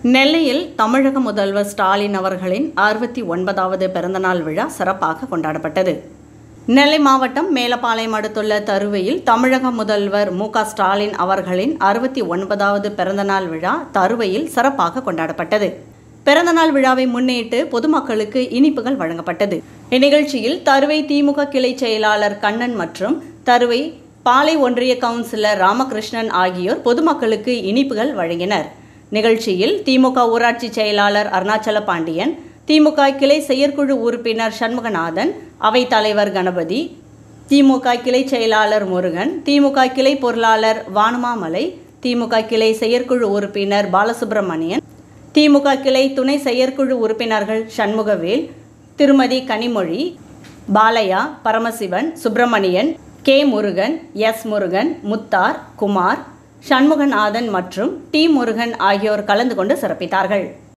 நெல்லையில் தமிழக முதல்வர் ஸ்டாலின் அவர்களின் அறுபத்தி ஒன்பதாவது பிறந்தநாள் விழா சிறப்பாக கொண்டாடப்பட்டது நெல்லை மாவட்டம் மேலப்பாளையம் அடுத்துள்ள தருவையில் தமிழக முதல்வர் மு க ஸ்டாலின் அவர்களின் அறுபத்தி ஒன்பதாவது பிறந்தநாள் விழா தருவையில் சிறப்பாக கொண்டாடப்பட்டது பிறந்தநாள் விழாவை முன்னிட்டு பொதுமக்களுக்கு இனிப்புகள் வழங்கப்பட்டது இந்நிகழ்ச்சியில் தருவை திமுக கிளை செயலாளர் கண்ணன் மற்றும் தருவை பாலை ஒன்றிய கவுன்சிலர் ராமகிருஷ்ணன் ஆகியோர் பொதுமக்களுக்கு இனிப்புகள் வழங்கினர் நிகழ்ச்சியில் திமுக ஊராட்சி செயலாளர் அருணாச்சல பாண்டியன் திமுக கிளை செயற்குழு உறுப்பினர் சண்முகநாதன் அவைத் தலைவர் கணபதி திமுக கிளை செயலாளர் முருகன் திமுக கிளை பொருளாளர் வானுமாமலை திமுக கிளை செயற்குழு உறுப்பினர் பாலசுப்பிரமணியன் திமுக கிளை துணை செயற்குழு உறுப்பினர்கள் சண்முகவேல் திருமதி கனிமொழி பாலையா பரமசிவன் சுப்பிரமணியன் கே முருகன் எஸ் முருகன் முத்தார் குமார் சண்முகநாதன் மற்றும் டி முருகன் ஆகியோர் கலந்து கொண்டு சிறப்பித்தார்கள்